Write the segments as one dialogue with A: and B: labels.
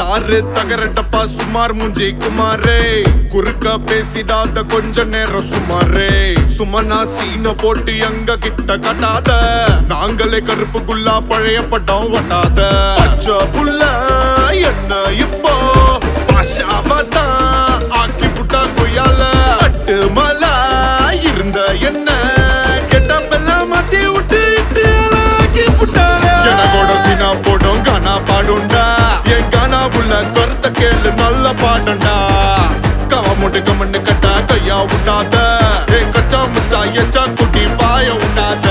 A: தாரு தகரட்டப்பா சுமார் முஞ்சி குமாரே குறுக்க பேசிடாத கொஞ்ச நேரம் சுமாரே சுமனா சீன போட்டு எங்க கிட்ட கட்டாத நாங்களே கருப்புக்குள்ளா பழைய பட்டம் ஒட்டாத பச்சை புள்ள என்ன இப்போ பாஷாவதான் ஆக்கி புட்டா கொய்யால அட்டு மலா இருந்த என்ன கெட்டப்பெல்லாம் மாத்தி விட்டு இட்டு அழகி புட்டாங்க எனக்கோட சீனா போடும் கானா பாடுண்டா என் கானா உள்ள கருத்த கேளு நல்ல பாடண்டா கவ முட்டு கமண்ணு கட்டா கையா விட்டாத என் கச்சா முச்சா எச்சா குட்டி பாய விட்டாத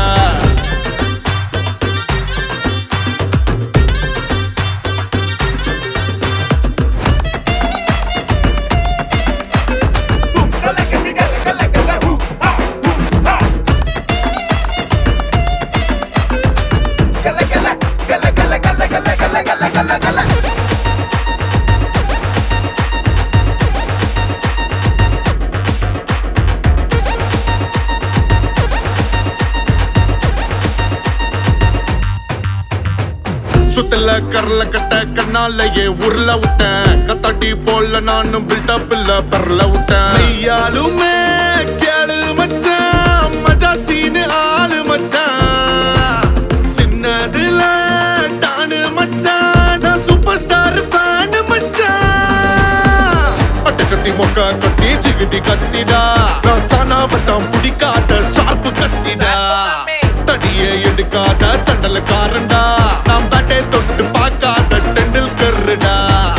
A: சுத்தல கரல கட்ட கண்ணாலேயே உருள விட்டேன் கத்தாட்டி போல நானும் பில்டப் இல்ல பரல விட்டேன் ஐயாலுமே கேளு மச்சான் மஜா சீனு ஆளு மச்சான் சின்னதுல டானு மச்சான் நான் சூப்பர் ஸ்டார் ஃபேன் மச்சான் பட்டு கட்டி மொக்க கட்டி சிகிட்டி கத்திடா நான் சானா வட்டம் பிடிக்காத சார்பு கத்திடா தடியே எடுக்காத தண்டல காரண்டா நாம் பேட்டை தொட்டு பார்க்காத டெண்டில் கருடா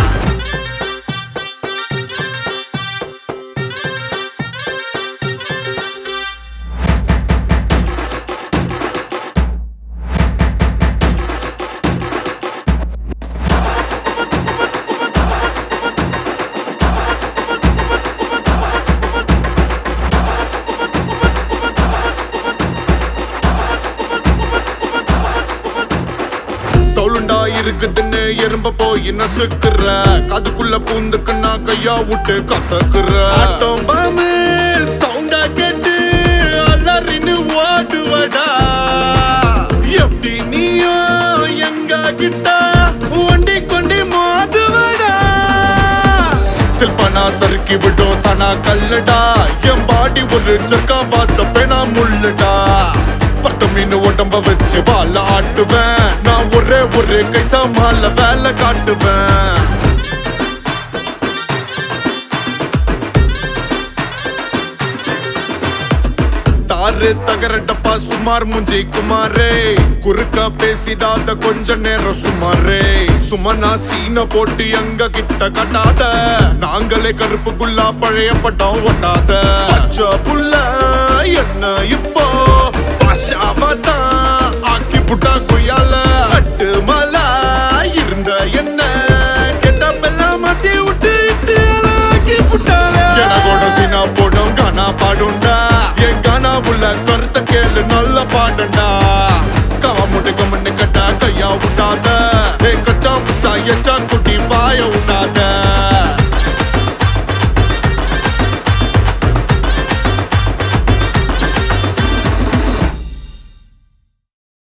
A: தோளுண்டா இருக்குதுன்னு எறும்ப போய் நசுக்குற காதுக்குள்ள பூந்துக்குன்னா கையா விட்டு கசக்குற ஆட்டம் பாமு சவுண்டா கேட்டு அலறின்னு ஓடுவடா எப்படி நீயோ எங்க கிட்ட வண்டி கொண்டி மோதுவடா சில்பனா சறுக்கி விடும் சனா கல்லுடா என் பாடி ஒரு சக்கா பார்த்த பெணா முள்ளுடா பத்து மீன் உடம்ப வச்சு வாழ ஆட்டுவேன் நான் ஒரே ஒரு கை சமால வேலை காட்டுவேன் தாரு தகரட்டப்பா சுமார் முஞ்சி குமாரே குறுக்க பேசிடாத கொஞ்ச நேரம் சுமாரே சுமனா சீன போட்டு எங்க கிட்ட கட்டாத நாங்களே கருப்புக்குள்ளா பழைய பட்டம் ஒட்டாத பச்சை புள்ள என்ன இப்போ பாஷாவதான் ஆக்கி புட்டா கொய்யால அட்டு மலா இருந்த என்ன கெட்டப்பெல்லாம் மாத்தி விட்டு இட்டு அழகி புட்டாங்க எனக்கோட சீனா போடும் கானா பாடுண்டா என் கானா உள்ள கருத்த கேளு நல்ல பாடண்டா கவ முட்டு கமண்ணு கட்டா கையா விட்டாத ஏ கச்சா முச்சா எச்சா குட்டி பாய விட்டாத